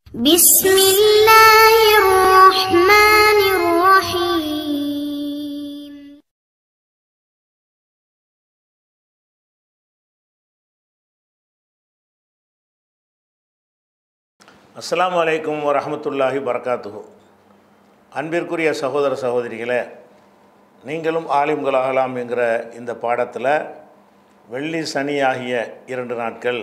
بسم الله الرحمن الرحيم அஸ்ஸலாமு அலைக்கும் வரஹமத்துல்லாஹி வரகாத்துஹு அன்பிற்குரிய சகோதர சகோதரிகளே நீங்களும் ஆலிம்களாகலாம் என்கிற இந்த பாடத்தில் வெள்ளி சனி ஆகிய இரண்டு நாட்கள்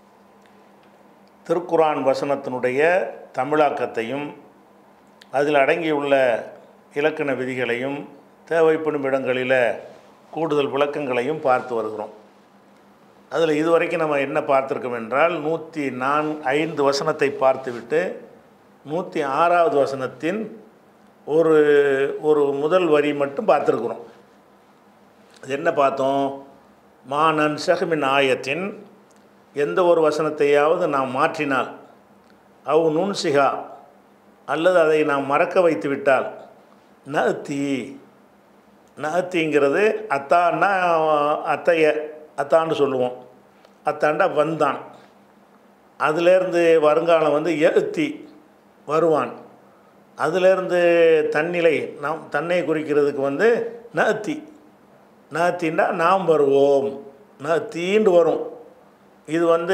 திருக்குரான் வசனத்தினுடைய தமிழாக்கத்தையும் அதில் அடங்கியுள்ள இலக்கண விதிகளையும் தேவைப்படும் இடங்களில் கூடுதல் விளக்கங்களையும் பார்த்து வருகிறோம் அதில் இதுவரைக்கும் நம்ம என்ன பார்த்துருக்கோம் என்றால் நூற்றி நான் ஐந்து வசனத்தை பார்த்துவிட்டு நூற்றி ஆறாவது வசனத்தின் ஒரு ஒரு முதல் வரி மட்டும் பார்த்துருக்குறோம் அது என்ன பார்த்தோம் மானன் சஹமின் ஆயத்தின் எந்த ஒரு வசனத்தையாவது நாம் மாற்றினால் அவ் நுண்சிகா அல்லது அதை நாம் மறக்க வைத்து விட்டால் நத்தி நத்திங்கிறது அத்தான்னா அத்தைய அத்தான்னு சொல்லுவோம் அத்தாண்டா வந்தான் அதுலேருந்து வருங்காலம் வந்து எழுத்தி வருவான் அதுலேருந்து தன்னிலை நாம் தன்னை குறிக்கிறதுக்கு வந்து நத்தி நத்தின்னா நாம் வருவோம் நத்தீண்டு வரும் இது வந்து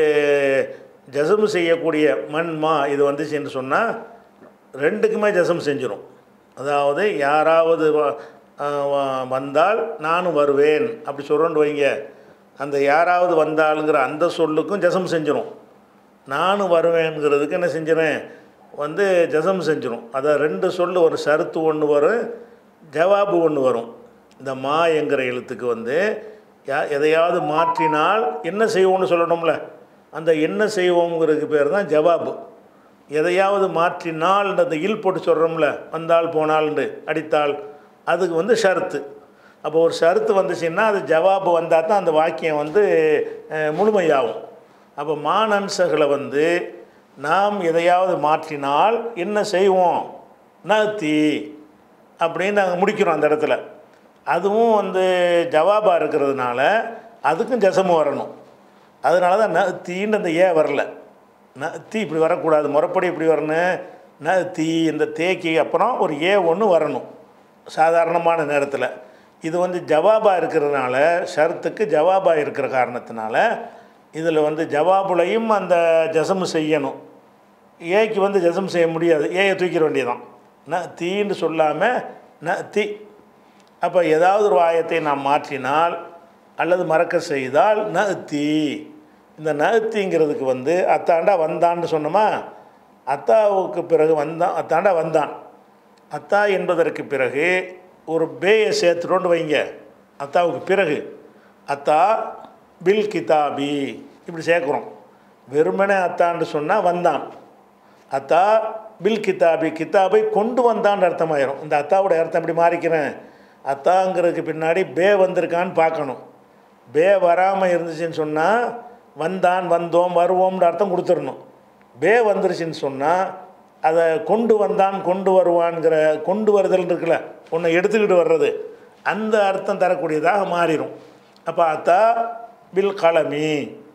ஜசம் செய்யக்கூடிய மண் மா இது வந்துச்சுன்னு சொன்னால் ரெண்டுக்குமே ஜசம் செஞ்சிடும் அதாவது யாராவது வ- ஆஹ் வ- வந்தால் நானும் வருவேன் அப்படி சொல்கிறோன்னு வைங்க அந்த யாராவது வந்தாலுங்கிற அந்த சொல்லுக்கும் ஜசம் செஞ்சிடும் நானும் வருவேங்கிறதுக்கு என்ன செஞ்சிடும் வந்து ஜசம் செஞ்சிடும் அதான் ரெண்டு சொல்லு ஒரு சருத்து ஒன்று வரும் ஜவாபு ஒன்று வரும் இந்த மா என்கிற எழுத்துக்கு வந்து யா எதையாவது மாற்றினால் என்ன செய்வோம்னு சொல்லணும்ல அந்த என்ன செய்வோங்கிறதுக்கு பேர் தான் ஜவாபு எதையாவது மாற்றினால் அந்த இல் போட்டு சொல்கிறோம்ல வந்தால் போனால்ண்டு அடித்தால் அதுக்கு வந்து ஷரத்து அப்போ ஒரு ஷரத்து வந்துச்சுன்னா அது ஜவாபு வந்தால் தான் அந்த வாக்கியம் வந்து அஹ், முழுமையாகும் அப்போ மானன்சகளை வந்து நாம் எதையாவது மாற்றினால் என்ன செய்வோம் நத்தி அப்படின்னு நாங்கள் முடிக்கிறோம் அந்த இடத்துல அதுவும் வந்து ஜவாபாக இருக்கிறதுனால அதுக்கும் ஜசமு வரணும் அதனால தான் ந தீன்னு அந்த ஏ வரல ந தீ இப்படி வரக்கூடாது முறைப்படி இப்படி வரணும் ந தீ இந்த தேக்கி அப்புறம் ஒரு ஏ ஒன்று வரணும் சாதாரணமான நேரத்தில் இது வந்து ஜவாபாக இருக்கிறதுனால ஷரத்துக்கு ஜவாபாக இருக்கிற காரணத்தினால இதில் வந்து ஜவாபுலையும் அந்த ஜசமு செய்யணும் ஏக்கு வந்து ஜசம் செய்ய முடியாது ஏயை தூக்கிட வேண்டியதான் ந தீன்னு சொல்லாமல் ந தீ அப்போ ஏதாவது ஒரு ஆயத்தை நாம் மாற்றினால் அல்லது மறக்க செய்தால் ந தீ இந்த நத்திங்கிறதுக்கு வந்து அத்தாண்டா வந்தான்னு சொன்னோமா அத்தாவுக்கு பிறகு வந்தான் அத்தாண்டா வந்தான் அத்தா என்பதற்கு பிறகு ஒரு பேயை சேர்த்துட்டோண்டு வைங்க அத்தாவுக்கு பிறகு அத்தா பில் கிதாபி இப்படி சேர்க்குறோம் வெறுமனே அத்தான்னு சொன்னால் வந்தான் அத்தா பில் கிதாபி கிதாபை கொண்டு வந்தான்னு அர்த்தமாயிரும் இந்த அத்தாவோட அர்த்தம் எப்படி மாறிக்கிறேன் அத்தாங்கிறதுக்கு பின்னாடி பே வந்திருக்கான்னு பார்க்கணும் பே வராமல் இருந்துச்சுன்னு சொன்னால் வந்தான் வந்தோம் வருவோம்னு அர்த்தம் கொடுத்துடணும் பே வந்துருச்சுன்னு சொன்னால் அதை கொண்டு வந்தான் கொண்டு வருவான்ங்கிற கொண்டு வருதல் இருக்குல்ல ஒன்றை எடுத்துக்கிட்டு வர்றது அந்த அர்த்தம் தரக்கூடியதாக மாறிடும் அப்போ அத்தா பில் கலமி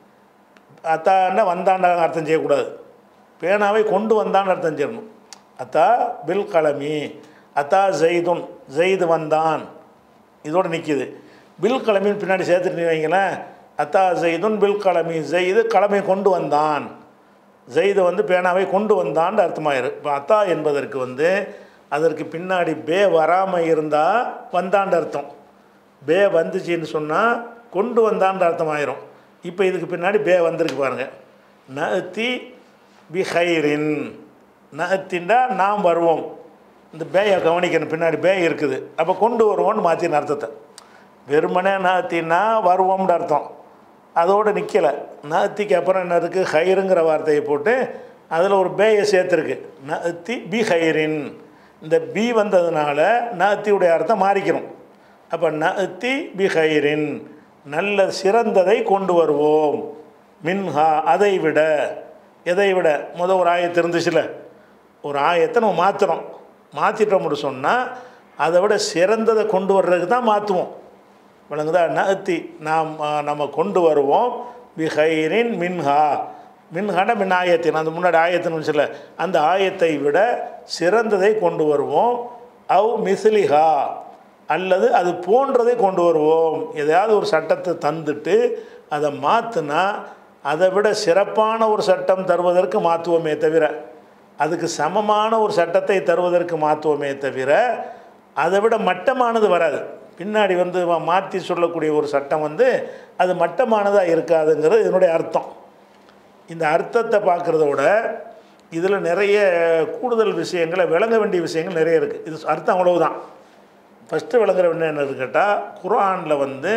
அத்தான்னா வந்தாண்டா அர்த்தம் செய்யக்கூடாது பேனாவை கொண்டு வந்தான்னு அர்த்தம் செய்யணும் அத்தா பில் கலமி அத்தா ஜெய்துன் ஜெய்து வந்தான் இதோடு நிற்கிது பில் கலமின்னு பின்னாடி சேர்த்துட்டு வைங்களேன் அத்தா ஜெய்துன் பில் கலமி ஜெய்து கலமை கொண்டு வந்தான் ஜெய்து வந்து பேனாவை கொண்டு வந்தான்னு அர்த்தமாயிரு இப்போ அத்தா என்பதற்கு வந்து அதற்கு பின்னாடி பே வராமல் இருந்தால் வந்தான்னு அர்த்தம் பே வந்துச்சுன்னு சொன்னால் கொண்டு வந்தான்ற அர்த்தமாயிரும் இப்போ இதுக்கு பின்னாடி பே வந்திருக்கு பாருங்கள் நத்தி பிஹைரின் நத்தின்டா நாம் வருவோம் இந்த பேயை கவனிக்கணும் பின்னாடி பே இருக்குது அப்போ கொண்டு வருவோம்னு மாற்றின அர்த்தத்தை வெறுமனே நத்தின்னா வருவோம்னு அர்த்தம் அதோடு நிற்கலை நத்திக்கு அப்புறம் என்ன இருக்குது ஹைருங்கிற வார்த்தையை போட்டு அதில் ஒரு பேயை சேர்த்துருக்கு நத்தி பி ஹைரின் இந்த பி வந்ததுனால நத்தியுடைய அர்த்தம் மாறிக்கணும் அப்போ நத்தி பி ஹைரின் நல்ல சிறந்ததை கொண்டு வருவோம் மின்ஹா அதை விட எதை விட முத ஒரு ஆயத்து இருந்துச்சுல ஒரு ஆயத்தை நம்ம மாற்றுறோம் மாற்றிட்டோம்னு சொன்னால் அதை விட சிறந்ததை கொண்டு வர்றதுக்கு தான் மாற்றுவோம் விளங்குதா நகத்தி நாம் ஆ, நம்ம கொண்டு வருவோம் பிஹைரின் மின்ஹா மின்ஹட மின் ஆயத்தின் அந்த முன்னாடி ஆயத்தின்னு சொல்ல அந்த ஆயத்தை விட சிறந்ததை கொண்டு வருவோம் அவ் மிஸ்லிஹா அல்லது அது போன்றதை கொண்டு வருவோம் எதையாவது ஒரு சட்டத்தை தந்துட்டு அதை மாற்றினா அதை விட சிறப்பான ஒரு சட்டம் தருவதற்கு மாற்றுவோமே தவிர அதுக்கு சமமான ஒரு சட்டத்தை தருவதற்கு மாற்றுவோமே தவிர அதை விட மட்டமானது வராது பின்னாடி வந்து மாற்றி சொல்லக்கூடிய ஒரு சட்டம் வந்து அது மட்டமானதாக இருக்காதுங்கிறது இதனுடைய அர்த்தம் இந்த அர்த்தத்தை பார்க்குறத விட இதில் நிறைய கூடுதல் விஷயங்களை விளங்க வேண்டிய விஷயங்கள் நிறைய இருக்குது இது அர்த்தம் அவ்வளவுதான் ஃபஸ்ட்டு விளங்குற வேண்டிய என்னன்னு கேட்டால் குர்ஆனில் வந்து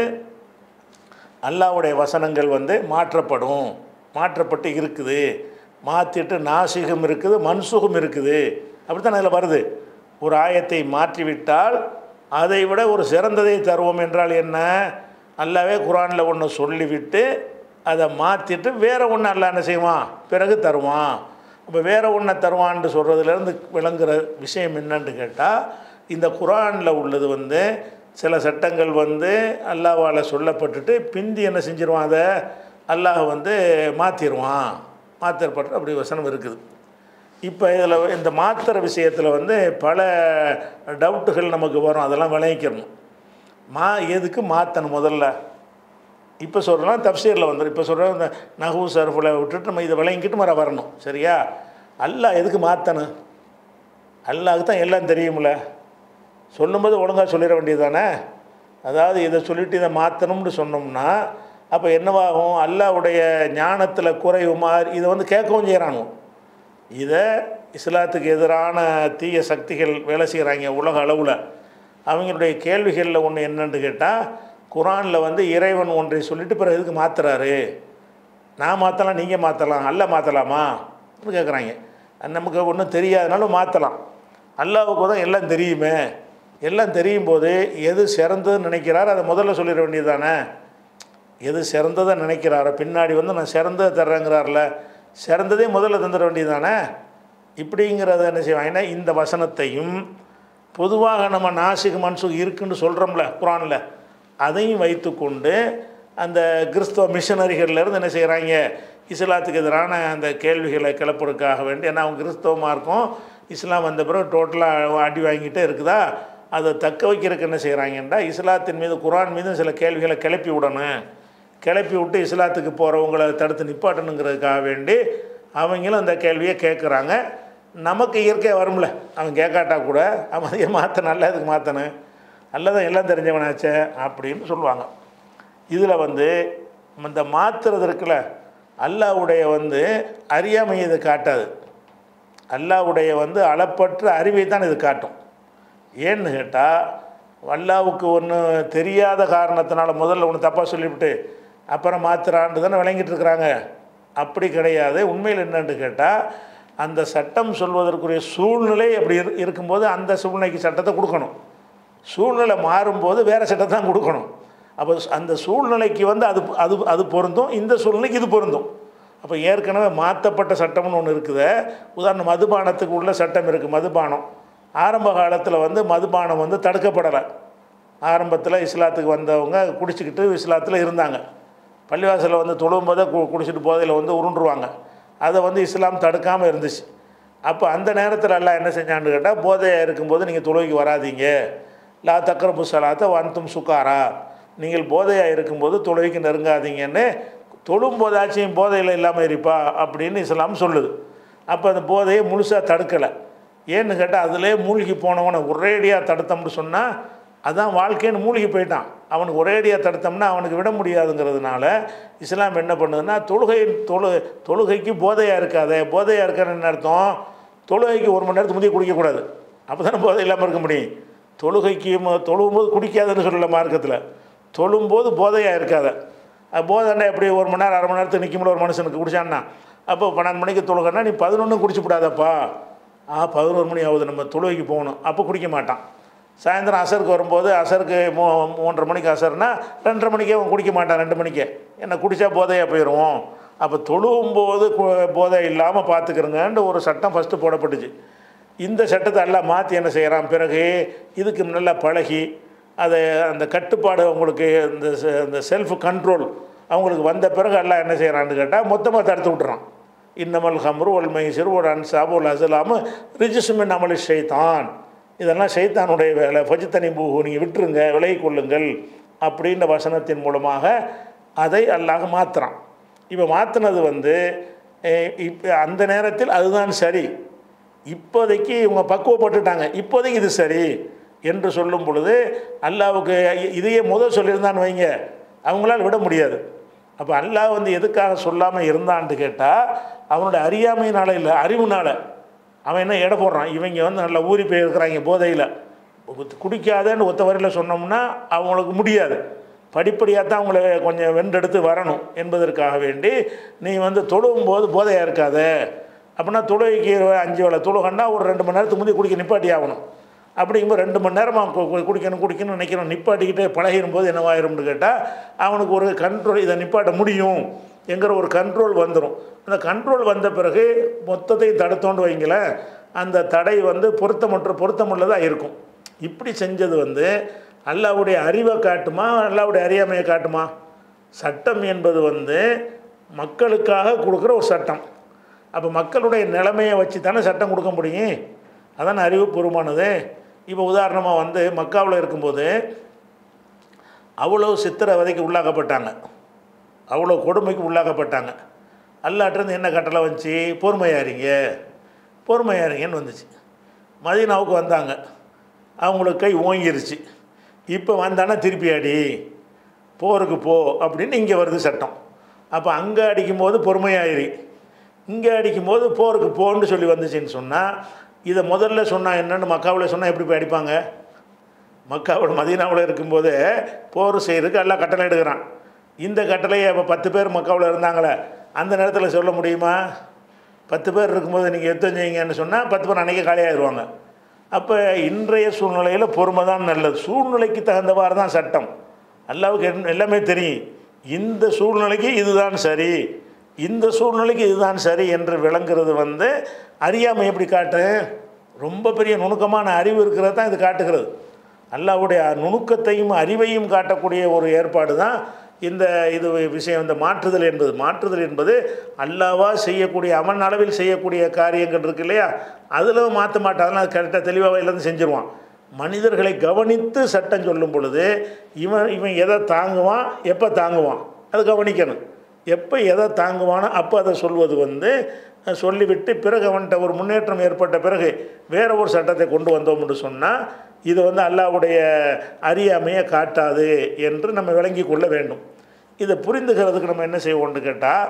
அல்லாவுடைய வசனங்கள் வந்து மாற்றப்படும் மாற்றப்பட்டு இருக்குது மாற்றிட்டு நாசிகம் இருக்குது மன்சுகம் இருக்குது அப்படித்தான் அதில் வருது ஒரு ஆயத்தை மாற்றிவிட்டால் அதை விட ஒரு சிறந்ததை தருவோம் என்றால் என்ன அல்லாவே குரானில் ஒன்று சொல்லிவிட்டு அதை மாற்றிட்டு வேறு ஒன்று அல்ல என்ன செய்வான் பிறகு தருவான் அப்போ வேறு ஒன்றை தருவான்னு சொல்கிறதுலேருந்து விளங்குற விஷயம் என்னன்னு கேட்டால் இந்த குரானில் உள்ளது வந்து சில சட்டங்கள் வந்து அல்லாவால் சொல்லப்பட்டுட்டு பிந்தி என்ன செஞ்சிருவான் அதை அல்லாஹ் வந்து மாற்றிடுவான் மாற்றப்பட்டு அப்படி வசனம் இருக்குது இப்போ இதில் இந்த மாத்திர விஷயத்தில் வந்து பல டவுட்டுகள் நமக்கு வரும் அதெல்லாம் விளங்கிக்கணும் மா எதுக்கு மாற்றணும் முதல்ல இப்போ சொல்கிறோம் தப்சீரில் வந்துடும் இப்போ சொல்கிறோம் இந்த நகு சர்ஃபில் விட்டுட்டு நம்ம இதை விளங்கிக்கிட்டு மர வரணும் சரியா அல்லாஹ் எதுக்கு மாற்றணும் அல்லாஹுக்கு தான் எல்லாம் தெரியும்ல சொல்லும்போது ஒழுங்காக சொல்லிட வேண்டியது தானே அதாவது இதை சொல்லிட்டு இதை மாற்றணும்னு சொன்னோம்னா அப்போ என்னவாகும் அல்லாவுடைய ஞானத்தில் குறைவுமா இதை வந்து கேட்கவும் செய்கிறானோ இதை இஸ்லாத்துக்கு எதிரான தீய சக்திகள் வேலை செய்கிறாங்க உலக அளவில் அவங்களுடைய கேள்விகளில் ஒன்று என்னன்னு கேட்டால் குரானில் வந்து இறைவன் ஒன்றை சொல்லிட்டு பிறகு எதுக்கு மாற்றுறாரு நான் மாற்றலாம் நீங்கள் மாற்றலாம் அல்ல மாற்றலாமா கேட்குறாங்க நமக்கு ஒன்றும் தெரியாதனாலும் மாற்றலாம் அல்லாவுக்கு தான் எல்லாம் தெரியுமே எல்லாம் தெரியும் போது எது சிறந்ததுன்னு நினைக்கிறார் அதை முதல்ல சொல்லிட வேண்டியது தானே எது சிறந்ததை நினைக்கிறாரோ பின்னாடி வந்து நான் சிறந்ததை தர்றேங்கிறார்ல சிறந்ததே முதல்ல தந்துட வேண்டியது தானே இப்படிங்கிறத என்ன செய்வாங்கன்னா இந்த வசனத்தையும் பொதுவாக நம்ம நாசிக் மன்சுக் இருக்குன்னு சொல்கிறோம்ல குரானில் அதையும் வைத்துக்கொண்டு அந்த கிறிஸ்தவ மிஷனரிகள்லேருந்து என்ன செய்கிறாங்க இஸ்லாத்துக்கு எதிரான அந்த கேள்விகளை கிளப்புறதுக்காக வேண்டி ஏன்னா அவங்க கிறிஸ்தவமாக இருக்கும் இஸ்லாம் வந்த பிறகு டோட்டலாக அடி வாங்கிட்டே இருக்குதா அதை தக்க வைக்கிறதுக்கு என்ன செய்கிறாங்கன்னா இஸ்லாத்தின் மீது குரான் மீதும் சில கேள்விகளை கிளப்பி விடணும் கிளப்பி விட்டு இஸ்லாத்துக்கு போகிறவங்கள தடுத்து நிப்பாட்டணுங்கிறதுக்காக வேண்டி அவங்களும் அந்த கேள்வியை கேட்குறாங்க நமக்கு இயற்கையாக வரும்ல அவன் கேட்காட்டா கூட அவன் அதையே மாற்ற நல்லா இதுக்கு மாற்றணும் நல்லதான் எல்லாம் தெரிஞ்சவனாச்சே அப்படின்னு சொல்லுவாங்க இதில் வந்து இந்த மாற்றுறது இருக்குல்ல அல்லாவுடைய வந்து அறியாமை இது காட்டாது அல்லாவுடைய வந்து அளப்பற்ற அறிவை தான் இது காட்டும் ஏன்னு கேட்டால் அல்லாவுக்கு ஒன்று தெரியாத காரணத்தினால முதல்ல ஒன்று தப்பாக சொல்லிவிட்டு அப்புறம் மாத்திரான்னு தானே விளங்கிட்டு இருக்கிறாங்க அப்படி கிடையாது உண்மையில் என்னன்னு கேட்டால் அந்த சட்டம் சொல்வதற்குரிய சூழ்நிலை அப்படி இரு இருக்கும்போது அந்த சூழ்நிலைக்கு சட்டத்தை கொடுக்கணும் சூழ்நிலை மாறும்போது வேறு சட்டத்தை தான் கொடுக்கணும் அப்போ அந்த சூழ்நிலைக்கு வந்து அது அது அது பொருந்தும் இந்த சூழ்நிலைக்கு இது பொருந்தும் அப்போ ஏற்கனவே மாற்றப்பட்ட சட்டம்னு ஒன்று இருக்குது உதாரணம் மதுபானத்துக்கு உள்ள சட்டம் இருக்குது மதுபானம் ஆரம்ப காலத்தில் வந்து மதுபானம் வந்து தடுக்கப்படலை ஆரம்பத்தில் இஸ்லாத்துக்கு வந்தவங்க குடிச்சிக்கிட்டு இஸ்லாத்தில் இருந்தாங்க பள்ளிவாசலில் வந்து தொழுவும் போதே கு குடிச்சிட்டு போதையில் வந்து உருண்டுருவாங்க அதை வந்து இஸ்லாம் தடுக்காமல் இருந்துச்சு அப்போ அந்த நேரத்தில் எல்லாம் என்ன செஞ்சான்னு கேட்டால் போதையாக இருக்கும்போது நீங்கள் தொழுகைக்கு வராதீங்க லா தக்கரப்பு சலாத்த வன்தும் சுக்காரா நீங்கள் போதையாக இருக்கும்போது தொழுகைக்கு நெருங்காதீங்கன்னு தொழும் போதாச்சும் போதையில் இல்லாமல் இருப்பா அப்படின்னு இஸ்லாம் சொல்லுது அப்போ அந்த போதையை முழுசாக தடுக்கலை ஏன்னு கேட்டால் அதிலே மூழ்கி போனவனை ஒரேடியாக தடுத்தோம்னு சொன்னால் அதான் வாழ்க்கைன்னு மூழ்கி போயிட்டான் அவனுக்கு ஒரேடியாக தடுத்தோம்னா அவனுக்கு விட முடியாதுங்கிறதுனால இஸ்லாம் என்ன பண்ணுதுன்னா தொழுகை தொழு தொழுகைக்கு போதையாக இருக்காது போதையாக இருக்கான்னு என்ன அர்த்தம் தொழுகைக்கு ஒரு மணி நேரத்துக்கு முந்தைய குடிக்கக்கூடாது அப்போ தானே போதை இல்லாமல் இருக்க முடியும் தொழுகைக்கு மு- தொழுவும்போது குடிக்காதுன்னு சொல்லல மார்க்கத்தில் தொழும்போது போதையாக இருக்காத அது போதைன்னா எப்படி ஒரு மணி நேரம் அரை மணி நேரத்துக்கு நிற்கும்போது ஒரு மனுஷனுக்கு குடிச்சான்னா அப்போ பன்னெண்டு மணிக்கு தொழுகன்னா நீ பதினொன்று குடிச்சு விடாதப்பா ஆ பதினோரு மணி ஆகுது நம்ம தொழுகைக்கு போகணும் அப்போ குடிக்க மாட்டான் சாயந்தரம் அசருக்கு வரும்போது அசருக்கு மூ மூன்றரை மணிக்கு அசர்னா ரெண்டரை மணிக்கே அவன் குடிக்க மாட்டான் ரெண்டு மணிக்கே என்ன குடித்தா போதையாக போயிடுவோம் அப்போ தொழுவும் போது கு- போதை இல்லாமல் பார்த்துக்கிறங்கன்ற ஒரு சட்டம் ஃபஸ்ட்டு போடப்பட்டுச்சு இந்த சட்டத்தை எல்லாம் மாற்றி என்ன செய்கிறான் பிறகு இதுக்கு நல்லா பழகி அதை அந்த கட்டுப்பாடு அவங்களுக்கு இந்த செ- இந்த செல்ஃப் கண்ட்ரோல் அவங்களுக்கு வந்த பிறகு எல்லாம் என்ன செய்கிறான்னு கேட்டால் மொத்தமாக தடுத்து விட்டுறான் இன்னமல் ஹம்ரு ஒல் மைசிர் ஒரு அன்சாபு ஒரு அசலாமு ரிஜிசுமின் அமலி ஷைத்தான் இதெல்லாம் ஷைத்தானுடைய வேலை ஃபஜித்தனி பூஹு நீங்கள் விட்டுருங்க விலகி கொள்ளுங்கள் அப்படின்ற வசனத்தின் மூலமாக அதை அல்லாஹ் மாற்றுறான் இப்போ மாற்றினது வந்து இப்போ அந்த நேரத்தில் அதுதான் சரி இப்போதைக்கு இவங்க பக்குவப்பட்டுட்டாங்க இப்போதைக்கு இது சரி என்று சொல்லும் பொழுது அல்லாவுக்கு இதையே முதல் சொல்லியிருந்தான்னு வைங்க அவங்களால விட முடியாது அப்போ அல்லாஹ் வந்து எதுக்காக சொல்லாமல் இருந்தான்னு கேட்டால் அவனோட அறியாமையினால இல்லை அறிவுனால அவன் என்ன எடை போடுறான் இவங்க வந்து நல்லா ஊறி போயிருக்கிறாங்க போதையில் குடிக்காதேன்னு ஒத்த வரையில் சொன்னோம்னா அவங்களுக்கு முடியாது படிப்படியாக தான் அவங்கள கொஞ்சம் வென்றெடுத்து வரணும் என்பதற்காக வேண்டி நீ வந்து தொழுவும் போது போதையாக இருக்காத அப்படின்னா தொழுகைக்கு அஞ்சு வேலை தொழுகன்னா ஒரு ரெண்டு மணி நேரத்துக்கு முந்தைய குடிக்க நிப்பாட்டி ஆகணும் அப்படிங்கும்போது ரெண்டு மணி நேரமாக குடிக்கணும் குடிக்கணும்னு நினைக்கிறோம் நிப்பாட்டிக்கிட்டே பழகிடும் போது என்னவாயிரும்னு கேட்டால் அவனுக்கு ஒரு கண்ட்ரோல் இதை நிப்பாட்ட முடியும் என்கிற ஒரு கண்ட்ரோல் வந்துடும் அந்த கண்ட்ரோல் வந்த பிறகு மொத்தத்தையும் தடுத்தோண்டு வைங்களேன் அந்த தடை வந்து பொருத்தமற்ற பொருத்தமுள்ளதாக இருக்கும் இப்படி செஞ்சது வந்து அல்லாவுடைய அறிவை காட்டுமா அல்லாவுடைய அறியாமையை காட்டுமா சட்டம் என்பது வந்து மக்களுக்காக கொடுக்குற ஒரு சட்டம் அப்போ மக்களுடைய நிலைமையை வச்சு தானே சட்டம் கொடுக்க முடியும் அதான் அறிவுபூர்வமானது இப்போ உதாரணமாக வந்து மக்காவில் இருக்கும்போது அவ்வளோ சித்திரவதைக்கு உள்ளாக்கப்பட்டாங்க அவ்வளோ கொடுமைக்கு உள்ளாக்கப்பட்டாங்க அல்லாட்டிருந்து என்ன கட்டளை வந்துச்சு பொறுமையாரிங்க பொறுமையாரிங்கன்னு வந்துச்சு மதீனாவுக்கு வந்தாங்க அவங்களுக்கு கை ஓங்கிருச்சு இப்போ வந்தானா திருப்பி அடி போருக்கு போ அப்படின்னு இங்கே வருது சட்டம் அப்போ அங்கே அடிக்கும்போது பொறுமையாயிரி இங்கே அடிக்கும்போது போருக்கு போன்னு சொல்லி வந்துச்சுன்னு சொன்னால் இதை முதல்ல சொன்னால் என்னென்னு மக்காவில் சொன்னால் எப்படி போய் அடிப்பாங்க மக்காவோட மதீனாவில் இருக்கும்போது போர் செய்கிறதுக்கு எல்லாம் கட்டளை எடுக்கிறான் இந்த கட்டளையை இப்போ பத்து பேர் மக்காவில் இருந்தாங்களே அந்த நேரத்தில் சொல்ல முடியுமா பத்து பேர் இருக்கும்போது நீங்கள் யுத்தம் செய்யுங்கன்னு சொன்னால் பத்து பேர் அன்றைக்கி காலியாகிடுவாங்க அப்போ இன்றைய சூழ்நிலையில் பொறுமை தான் நல்லது சூழ்நிலைக்கு தகுந்தவாறு தான் சட்டம் அல்லாவுக்கு என்ன- எல்லாமே தெரியும் இந்த சூழ்நிலைக்கு இதுதான் சரி இந்த சூழ்நிலைக்கு இதுதான் சரி என்று விளங்குறது வந்து அறியாமை எப்படி காட்டு ரொம்ப பெரிய நுணுக்கமான அறிவு இருக்கிறது தான் இது காட்டுகிறது அல்லாவுடைய நுணுக்கத்தையும் அறிவையும் காட்டக்கூடிய ஒரு ஏற்பாடு தான் இந்த இது விஷயம் இந்த மாற்றுதல் என்பது மாற்றுதல் என்பது அல்லாவா செய்யக்கூடிய அவன் அளவில் செய்யக்கூடிய காரியங்கள் இருக்கு இல்லையா அதில் மாற்ற மாட்டான் அதெல்லாம் அது கரெக்டாக தெளிவாக இருந்து செஞ்சுருவான் மனிதர்களை கவனித்து சட்டம் சொல்லும் பொழுது இவன் இவன் எதை தாங்குவான் எப்போ தாங்குவான் அது கவனிக்கணும் எப்போ எதை தாங்குவானோ அப்போ அதை சொல்வது வந்து அஹ், சொல்லிவிட்டு பிறகு அவன்கிட்ட ஒரு முன்னேற்றம் ஏற்பட்ட பிறகு வேற ஒரு சட்டத்தை கொண்டு வந்தோம்னு சொன்னால் இது வந்து அல்லாவுடைய அறியாமையை காட்டாது என்று நம்ம விளங்கி கொள்ள வேண்டும் இதை புரிந்துக்கிறதுக்கு நம்ம என்ன செய்வோம்னு கேட்டால்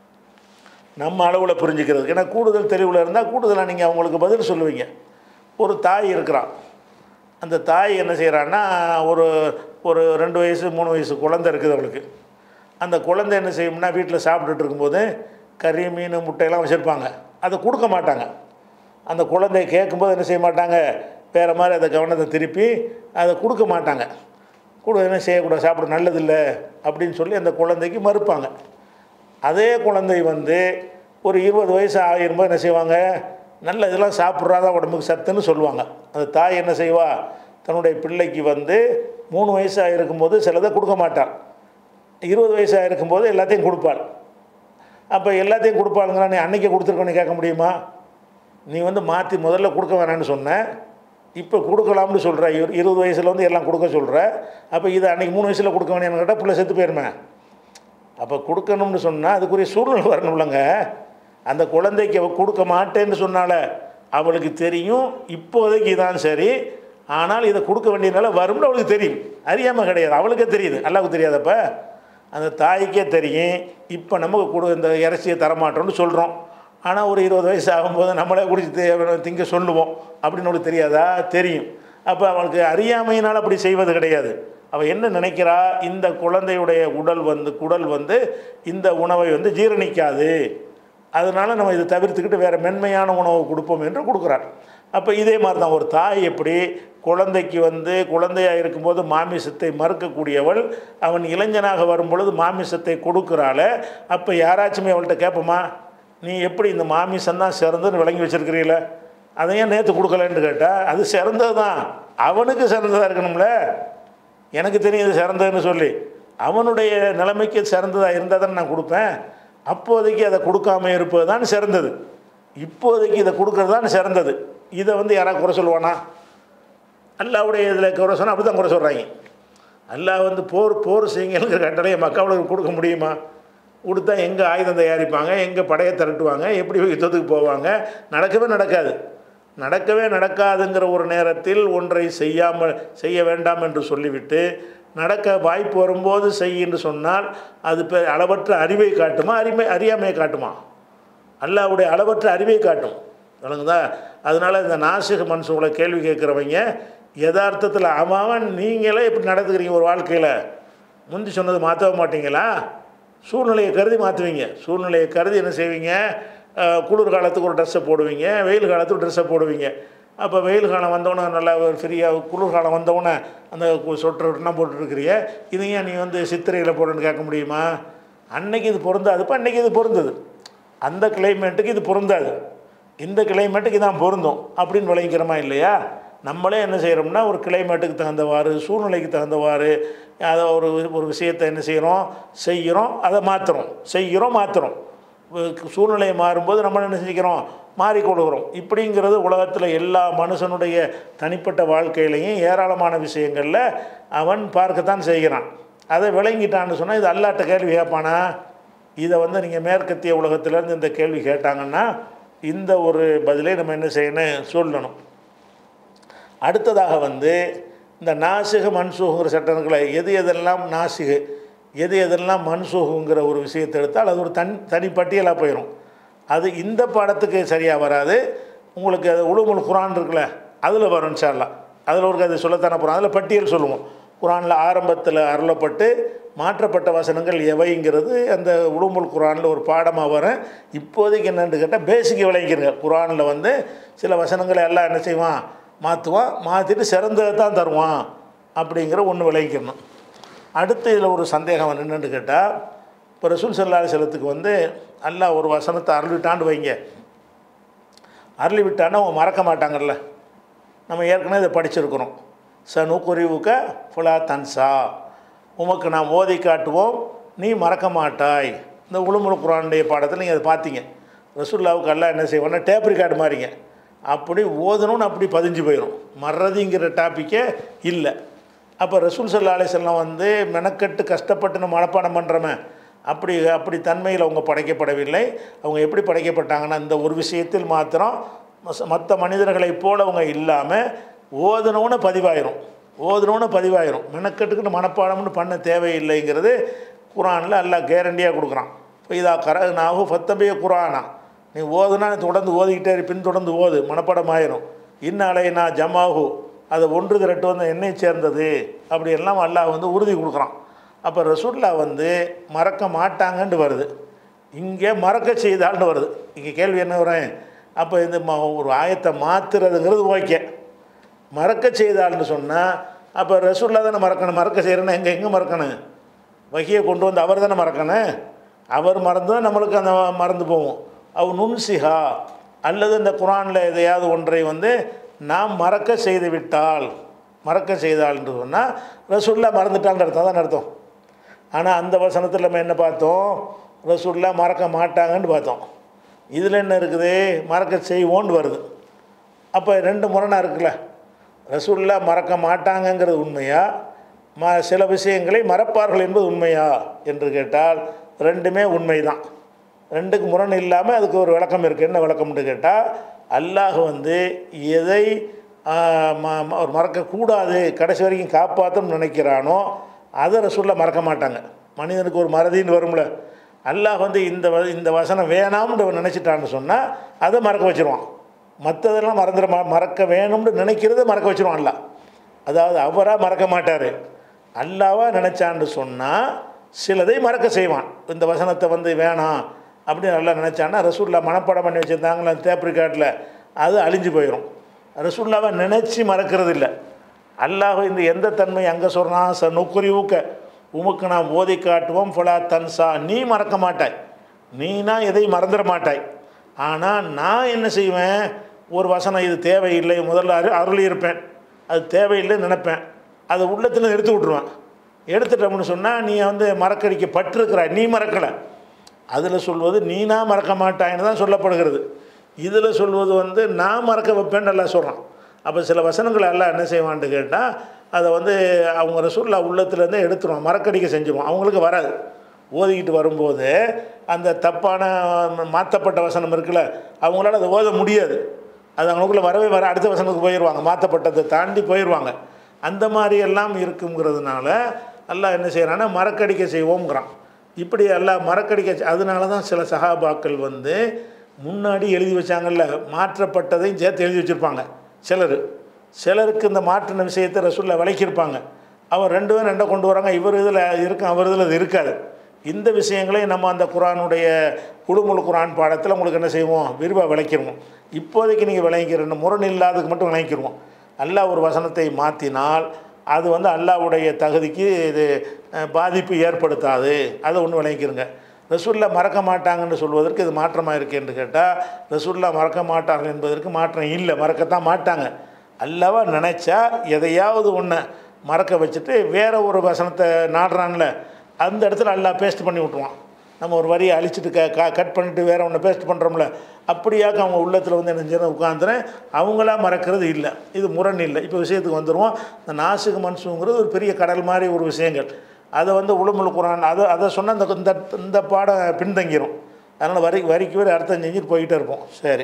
நம்ம அளவில் புரிஞ்சுக்கிறதுக்கு ஏன்னா கூடுதல் தெளிவில் இருந்தால் கூடுதலாக நீங்கள் அவங்களுக்கு பதில் சொல்லுவீங்க ஒரு தாய் இருக்கிறான் அந்த தாய் என்ன செய்கிறான்னா ஒரு ஒரு ரெண்டு வயசு மூணு வயசு குழந்தை இருக்குது அவளுக்கு அந்த குழந்தை என்ன செய்யும்னா வீட்டில் சாப்பிட்டுட்டு இருக்கும்போது கறி மீன் முட்டையெல்லாம் வச்சுருப்பாங்க அதை கொடுக்க மாட்டாங்க அந்த குழந்தைய கேட்கும்போது என்ன செய்ய மாட்டாங்க வேறு மாதிரி அதை கவனத்தை திருப்பி அதை கொடுக்க மாட்டாங்க கூட என்ன செய்யக்கூடாது சாப்பிட நல்லதில்லை அப்படின்னு சொல்லி அந்த குழந்தைக்கு மறுப்பாங்க அதே குழந்தை வந்து ஒரு இருபது வயசு ஆகிரும்போது என்ன செய்வாங்க நல்ல இதெல்லாம் சாப்பிட்றாதான் உடம்புக்கு சத்துன்னு சொல்லுவாங்க அந்த தாய் என்ன செய்வா தன்னுடைய பிள்ளைக்கு வந்து மூணு வயசாக இருக்கும்போது சிலதை கொடுக்க மாட்டாள் இருபது வயசாக இருக்கும்போது எல்லாத்தையும் கொடுப்பாள் அப்போ எல்லாத்தையும் கொடுப்பாளுங்களா நீ அன்னைக்கே கொடுத்துருக்கோன்னு கேட்க முடியுமா நீ வந்து மாற்றி முதல்ல கொடுக்க வேணாம்னு சொன்ன இப்போ கொடுக்கலாம்னு சொல்கிற இரு இருபது வயசில் வந்து எல்லாம் கொடுக்க சொல்கிற அப்போ இது அன்னைக்கு மூணு வயசில் கொடுக்க வேண்டியன்னு கேட்டால் பிள்ளை செத்து போயிருமே அப்போ கொடுக்கணும்னு சொன்னால் அதுக்குரிய சூழ்நிலை வரணும்லங்க அந்த குழந்தைக்கு அவ கொடுக்க மாட்டேன்னு சொன்னால அவளுக்கு தெரியும் இப்போதைக்கு இதான் சரி ஆனால் இதை கொடுக்க வேண்டியனால வரும்னு அவளுக்கு தெரியும் அறியாமல் கிடையாது அவளுக்கே தெரியுது அல்லாவுக்கு தெரியாதப்ப அந்த தாய்க்கே தெரியும் இப்போ நமக்கு கொடு இந்த இறைச்சியை தரமாட்டோம்னு சொல்கிறோம் ஆனால் ஒரு இருபது வயசு ஆகும்போது நம்மளே குடிச்சு தே- திங்க சொல்லுவோம் அப்படின்னு அவளுக்கு தெரியாதா தெரியும் அப்போ அவளுக்கு அறியாமையினால் அப்படி செய்வது கிடையாது அவள் என்ன நினைக்கிறா இந்த குழந்தையுடைய உடல் வந்து குடல் வந்து இந்த உணவை வந்து ஜீரணிக்காது அதனால் நம்ம இதை தவிர்த்துக்கிட்டு வேறு மென்மையான உணவு கொடுப்போம் என்று கொடுக்குறார் அப்போ இதே மாதிரி தான் ஒரு தாய் எப்படி குழந்தைக்கு வந்து குழந்தையாக இருக்கும்போது மாமிசத்தை மறுக்கக்கூடியவள் அவன் இளைஞனாக வரும் பொழுது மாமிசத்தை கொடுக்குறாள் அப்போ யாராச்சுமே அவள்கிட்ட கேட்போமா நீ எப்படி இந்த மாமிசம் தான் சிறந்துன்னு விளங்கி வச்சிருக்கிறீங்கள அதை ஏன் நேற்று கொடுக்கலன்னு கேட்டால் அது சிறந்தது தான் அவனுக்கு சிறந்ததாக இருக்கணும்ல எனக்கு தெரியும் இது சிறந்ததுன்னு சொல்லி அவனுடைய நிலைமைக்கு சிறந்ததாக இருந்தால் தானே நான் கொடுப்பேன் அப்போதைக்கு அதை கொடுக்காம இருப்பது தான் சிறந்தது இப்போதைக்கு இதை கொடுக்கறது தான் சிறந்தது இதை வந்து யாராவது குறை சொல்லுவானா அல்லாவுடைய இதில் குறை சொன்னால் அப்படி தான் குறை சொல்கிறாங்க அல்லாஹ் வந்து போர் போர் செய்யுங்கிற கட்டளையை மக்களுக்கு கொடுக்க முடியுமா கொடுத்தா எங்கே ஆயுதம் தயாரிப்பாங்க எங்கே படையை திரட்டுவாங்க எப்படி யுத்தத்துக்கு போவாங்க நடக்கவே நடக்காது நடக்கவே நடக்காதுங்கிற ஒரு நேரத்தில் ஒன்றை செய்யாமல் செய்ய வேண்டாம் என்று சொல்லிவிட்டு நடக்க வாய்ப்பு வரும்போது செய் என்று சொன்னால் அது பெ அளவற்ற அறிவை காட்டுமா அறிமை அறியாமையை காட்டுமா அல்லாவுடைய அளவற்ற அறிவை காட்டும் விளங்குதா அதனால் இந்த நாசிக மனுஷங்களை கேள்வி கேட்குறவங்க யதார்த்தத்தில் அவன் நீங்களே இப்படி நடந்துக்கிறீங்க ஒரு வாழ்க்கையில் முந்தி சொன்னது மாற்றவே மாட்டீங்களா சூழ்நிலையை கருதி மாற்றுவீங்க சூழ்நிலையை கருதி என்ன செய்வீங்க அஹ், குளிர் காலத்துக்கு ஒரு ட்ரெஸ்ஸை போடுவீங்க வெயில் காலத்துக்கு ட்ரெஸ்ஸை போடுவீங்க அப்போ வெயில் காலம் வந்தவொடனே நல்லா ஃப்ரீயாக குளிர் காலம் வந்தவொடனே அந்த சொட்டர்லாம் போட்டுருக்கிறிய இதையும் நீ வந்து சித்திரையில் போடுன்னு கேட்க முடியுமா அன்னைக்கு இது பொருந்தாதுப்போ அன்னைக்கு இது பொருந்தது அந்த கிளைமேட்டுக்கு இது பொருந்தாது இந்த கிளைமேட்டுக்கு இதான் பொருந்தும் அப்படின்னு விளைவிக்கிறோமா இல்லையா நம்மளே என்ன செய்கிறோம்னா ஒரு கிளைமேட்டுக்கு தகுந்தவாறு சூழ்நிலைக்கு தகுந்தவாறு அதை ஒரு ஒரு விஷயத்தை என்ன செய்கிறோம் செய்கிறோம் அதை மாற்றுறோம் செய்கிறோம் மாற்றுறோம் சூழ்நிலை மாறும்போது நம்ம என்ன செஞ்சுக்கிறோம் மாறிக்கொள்கிறோம் இப்படிங்கிறது உலகத்தில் எல்லா மனுஷனுடைய தனிப்பட்ட வாழ்க்கையிலையும் ஏராளமான விஷயங்களில் அவன் பார்க்கத்தான் செய்கிறான் அதை விளங்கிட்டான்னு சொன்னால் இது அல்லாட்ட கேள்வி கேட்பானா இதை வந்து நீங்கள் மேற்கத்திய உலகத்திலேருந்து இந்த கேள்வி கேட்டாங்கன்னா இந்த ஒரு பதிலை நம்ம என்ன செய்யணும் சொல்லணும் அடுத்ததாக வந்து இந்த நாசிக மன்சூகுங்கிற சட்டங்களை எது எதெல்லாம் நாசிகு எது எதெல்லாம் மன்சூகுங்கிற ஒரு விஷயத்தை எடுத்தால் அது ஒரு தனி தனிப்பட்டியலாக போயிடும் அது இந்த பாடத்துக்கு சரியாக வராது உங்களுக்கு அது உளுமுல் குரான் இருக்குல்ல அதில் வரும் இன்ஷால்லாம் அதில் ஒரு அது சொல்லத்தானே போகிறோம் அதில் பட்டியல் சொல்லுவோம் குரானில் ஆரம்பத்தில் அருளப்பட்டு மாற்றப்பட்ட வசனங்கள் எவைங்கிறது அந்த உளுமுல் குரானில் ஒரு பாடமாக வரும் இப்போதைக்கு என்னென்னு கேட்டால் பேசிக் விளங்கிக்கிறங்க குரானில் வந்து சில வசனங்களை எல்லாம் என்ன செய்வான் மாற்றுவான் மாற்றிட்டு சிறந்ததை தான் தருவான் அப்படிங்கிற ஒன்று விளங்கிக்கணும் அடுத்து இதில் ஒரு சந்தேகம் என்னென்னு கேட்டால் இப்போ ரசூல் சல்லா செலத்துக்கு வந்து அல்லாஹ் ஒரு வசனத்தை அருளிவிட்டான்னு வைங்க அருளி விட்டான்னா அவங்க மறக்க மாட்டாங்கல்ல நம்ம ஏற்கனவே இதை படிச்சிருக்கிறோம் ச நுக்குரிவுக்க ஃபுலா தன்சா உமக்கு நாம் ஓதி காட்டுவோம் நீ மறக்க மாட்டாய் இந்த உளுமுல் குரானுடைய பாடத்தில் நீங்கள் அதை பார்த்தீங்க ரசூல்லாவுக்கு எல்லாம் என்ன செய்வாங்கன்னா டேப் ரெக்கார்டு மாதிரிங்க அப்படி ஓதணும்னு அப்படி பதிஞ்சு போயிடும் மறதிங்கிற டாப்பிக்கே இல்லை அப்போ ரசூல் சல்லா அலிசல்லாம் வந்து மெனக்கட்டு கஷ்டப்பட்டு நம்ம மனப்பாடம் பண்ணுறோமே அப்படி அப்படி தன்மையில் அவங்க படைக்கப்படவில்லை அவங்க எப்படி படைக்கப்பட்டாங்கன்னா இந்த ஒரு விஷயத்தில் மாத்திரம் மற்ற மனிதர்களைப் போல அவங்க இல்லாமல் ஓதணுன்னு பதிவாயிரும் ஓதணுன்னு பதிவாயிரும் மெனக்கட்டுக்கிட்டு மனப்பாடம்னு பண்ண தேவையில்லைங்கிறது குரானில் எல்லாம் கேரண்டியாக கொடுக்குறான் இப்போ இதா கர நாகு ஃபத்தபிய குரானா நீ ஓதுனா நீ தொடர்ந்து ஓதிக்கிட்டே இரு, பின்தொடர்ந்து ஓது மனப்பாடம் ஆயிரும் இன்னாலை நான் ஜமாகு அதை ஒன்று திரட்டு வந்து என்னை சேர்ந்தது அப்படி எல்லாம் அல்லாஹ் வந்து உறுதி கொடுக்குறான் அப்போ ரசூல்லா வந்து மறக்க மாட்டாங்கன்ட்டு வருது இங்கே மறக்க செய்தால்னு வருது இங்கே கேள்வி என்ன வரும் அப்போ இந்த ம- ஒரு ஆயத்தை மாற்றுறதுங்கிறது ஓகே மறக்க செய்தால்னு சொன்னால் அப்போ ரசூல்லா தானே மறக்கணும் மறக்க செய்கிறேன்னா எங்கே எங்கே மறக்கணும் வகியை கொண்டு வந்து அவர் தானே மறக்கணும் அவர் மறந்து தான் நம்மளுக்கு அந்த மறந்து போவோம் அவ் நுண்சிஹா அல்லது இந்த குரானில் எதையாவது ஒன்றை வந்து நாம் மறக்க செய்து விட்டால் மறக்க செய்தால்னு சொன்னால் ரசூல்லா மறந்துட்டான்னு அர்த்தம் தான் அர்த்தம் ஆனால் அந்த வசனத்தில் நம்ம என்ன பார்த்தோம் ரசூல்லா மறக்க மாட்டாங்கன்னு பார்த்தோம் இதில் என்ன இருக்குது மறக்க செய்வோன்னு வருது அப்போ ரெண்டு முரணாக இருக்குல்ல ரசூல்லா மறக்க மாட்டாங்கங்கிறது உண்மையா ம சில விஷயங்களை மறப்பார்கள் என்பது உண்மையா என்று கேட்டால் ரெண்டுமே உண்மைதான் ரெண்டுக்கு முரண் இல்லாமல் அதுக்கு ஒரு விளக்கம் இருக்குது என்ன விளக்கம்னு கேட்டால் அல்லாஹ் வந்து எதை ஆ, ம- ம- ஒரு மறக்கக்கூடாது கடைசி வரைக்கும் காப்பாற்றணும்னு நினைக்கிறானோ அதை ரசூல்லா மறக்க மாட்டாங்க மனிதனுக்கு ஒரு மறதின்னு வரும்ல அல்லாஹ் வந்து இந்த வ- இந்த வசனம் வேணாம்னு அவன் நினச்சிட்டான்னு சொன்னால் அதை மறக்க வச்சிருவான் மற்றதெல்லாம் மறந்துட மா மறக்க வேணும்னு நினைக்கிறத மறக்க வச்சிருவான் அல்லாஹ் அதாவது அவராக மறக்க மாட்டார் அல்லாவா நினச்சான்னு சொன்னால் சிலதை மறக்க செய்வான் இந்த வசனத்தை வந்து வேணாம் அப்படின்னு நல்லா நினச்சான்னா ரசூல்லா மனப்பாடம் பண்ணி வச்சுருந்தாங்களே டேப் ரெக்கார்டில் அது அழிஞ்சு போயிடும் ரசூல்லாவை நினச்சி மறக்கிறது இல்லை அல்லாஹ் இந்த எந்த தன்மை அங்கே சொல்கிறான் ச நுக்குரி ஊக்க உமக்கு நான் ஓதி காட்டுவோம் ஃபலா தன்சா நீ மறக்க மாட்டாய் நீனா எதை மறந்துட மாட்டாய் ஆனால் நான் என்ன செய்வேன் ஒரு வசனம் இது தேவையில்லை முதல்ல அரு அருளி இருப்பேன் அது தேவையில்லைன்னு நினைப்பேன் அதை உள்ளத்தில் எடுத்து விட்ருவேன் எடுத்துட்டோம்னு சொன்னால் நீ வந்து மறக்கடிக்க பட்டிருக்கிறாய் நீ மறக்கலை அதில் சொல்வது நீனா மறக்க மாட்டாயின்னு தான் சொல்லப்படுகிறது இதில் சொல்வது வந்து நான் மறக்க வைப்பேன்னு நல்லா சொல்கிறான் அப்போ சில வசனங்கள் எல்லாம் என்ன செய்வான்ட்டு கேட்டால் அதை வந்து அவங்க ரசூல்லா உள்ளத்துலேருந்தே எடுத்துருவான் மறக்கடிக்க செஞ்சுருவான் அவங்களுக்கு வராது ஓதிக்கிட்டு வரும்போது அந்த தப்பான மாற்றப்பட்ட வசனம் இருக்குல்ல அவங்களால அதை ஓத முடியாது அது அவங்களுக்குள்ள வரவே வர அடுத்த வசனத்துக்கு போயிடுவாங்க மாற்றப்பட்டதை தாண்டி போயிடுவாங்க அந்த மாதிரி எல்லாம் இருக்குங்கிறதுனால அல்லாஹ் என்ன செய்கிறான்னா மறக்கடிக்க செய்வோங்கிறான் இப்படி எல்லாம் மறக்கடிக்க செ- அதனால தான் சில சகாபாக்கள் வந்து முன்னாடி எழுதி வச்சாங்கல்ல மாற்றப்பட்டதையும் சேர்த்து எழுதி வச்சுருப்பாங்க சிலர் சிலருக்கு இந்த மாற்றின விஷயத்தை ரசூல்ல விளக்கியிருப்பாங்க அவர் ரெண்டு பேரும் ரெண்டை கொண்டு வராங்க இவர் இதில் இருக்கும் அவர் இதில் இது இருக்காது இந்த விஷயங்களையும் நம்ம அந்த குரானுடைய குழுமுழு குரான் பாடத்தில் உங்களுக்கு என்ன செய்வோம் விரிவாக விளக்கிடுவோம் இப்போதைக்கு நீங்கள் விளங்கிக்கிற முரண் இல்லாததுக்கு மட்டும் விளங்கிக்கிடுவோம் அல்லாஹ் ஒரு வசனத்தை மாற்றினால் அது வந்து அல்லாஹ்வுடைய தகுதிக்கு இது அஹ், பாதிப்பு ஏற்படுத்தாது அதை ஒன்று விளங்கிக்கிறங்க ரசூல்லா மறக்க மாட்டாங்கன்னு சொல்வதற்கு இது மாற்றமாக இருக்குது என்று கேட்டால் ரசூல்லா மறக்க மாட்டார்கள் என்பதற்கு மாற்றம் இல்லை மறக்கத்தான் மாட்டாங்க அல்லவா நினச்சா எதையாவது ஒன்று மறக்க வச்சுட்டு வேற ஒரு வசனத்தை நாடுறான்ல அந்த இடத்துல அல்லாஹ் பேஸ்ட் பண்ணி விட்ருவான் நம்ம ஒரு வரியை அழிச்சிட்டு க க கட் பண்ணிட்டு வேற ஒன்று பேஸ்ட் பண்ணுறோம்ல அப்படியாக்க அவங்க உள்ளத்தில் வந்து என்ன செய்யணும் உட்காந்துறேன் அவங்களா மறக்கிறது இல்லை இது முரண் இல்லை இப்போ விஷயத்துக்கு வந்துடுவோம் இந்த நாசுக்கு மன்சுங்கிறது ஒரு பெரிய கடல் மாதிரி ஒரு விஷயங்கள் அதை வந்து உளுமுழு குரான் அதை அதை சொன்னால் இந்த இந்த இந்த பாடம் பின்தங்கிரும் அதனால் வரி வரிக்கு வரி அர்த்தம் செஞ்சுட்டு போய்கிட்டே இருப்போம் சரி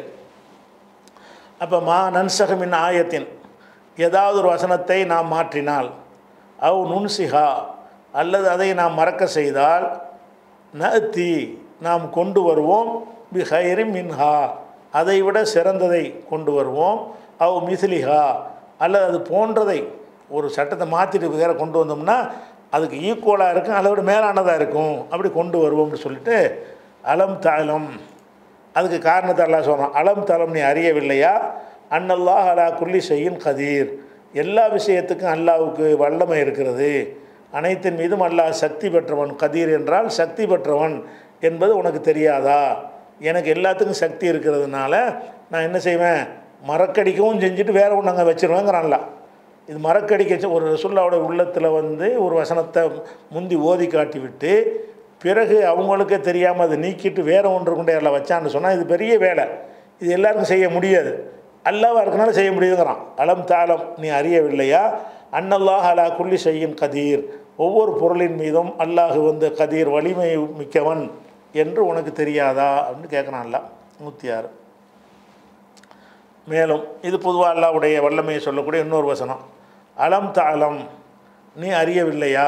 அப்போ மா நன்சகமின் ஆயத்தின் ஏதாவது ஒரு வசனத்தை நாம் மாற்றினால் அவ் நுன்சிஹா அல்லது அதை நாம் மறக்க செய்தால் நத்தி நாம் கொண்டு வருவோம் பி ஹைரி மின்ஹா அதை விட சிறந்ததை கொண்டு வருவோம் அவ் மிசிலிஹா அல்லது அது போன்றதை ஒரு சட்டத்தை மாற்றிட்டு வேற கொண்டு வந்தோம்னா அதுக்கு ஈக்குவலாக இருக்கும் அதை விட மேலானதாக இருக்கும் அப்படி கொண்டு வருவோம்னு சொல்லிட்டு அலம் தாளம் அதுக்கு காரணத்தை அல்லாஹ் சொல்கிறான் அலம் தலம் நீ அறியவில்லையா அன்னல்லாஹ் அலா குல்லி செய்யின் கதீர் எல்லா விஷயத்துக்கும் அல்லாஹ்வுக்கு வல்லமை இருக்கிறது அனைத்தின் மீதும் அல்லாஹ் சக்தி பெற்றவன் கதீர் என்றால் சக்தி பெற்றவன் என்பது உனக்கு தெரியாதா எனக்கு எல்லாத்துக்கும் சக்தி இருக்கிறதுனால நான் என்ன செய்வேன் மறக்கடிக்கவும் செஞ்சுட்டு வேற ஒன்று அங்கே வச்சிருவேங்கிறான்ல இது மறக்கடிக்க செ- ஒரு ரசுல்லாவோட உள்ளத்தில் வந்து ஒரு வசனத்தை முந்தி ஓதி காட்டி விட்டு பிறகு அவங்களுக்கே தெரியாமல் அதை நீக்கிட்டு வேற ஒன்று கொண்டே அதில் வச்சான்னு சொன்னால் இது பெரிய வேலை இது எல்லாருக்கும் செய்ய முடியாது அல்லாவாக இருக்கனால செய்ய முடியுங்கிறான் அலம் தாளம் நீ அறியவில்லையா அன்னல்லாஹ் அலா குல்லி செய்யும் கதீர் ஒவ்வொரு பொருளின் மீதும் அல்லாஹ் வந்து கதீர் வலிமை மிக்கவன் என்று உனக்கு தெரியாதா அப்படின்னு கேட்குறான்ல நூற்றி ஆறு மேலும் இது பொதுவாக அல்லாவுடைய வல்லமையை சொல்லக்கூடிய இன்னொரு வசனம் அலம் தாளம் நீ அறியவில்லையா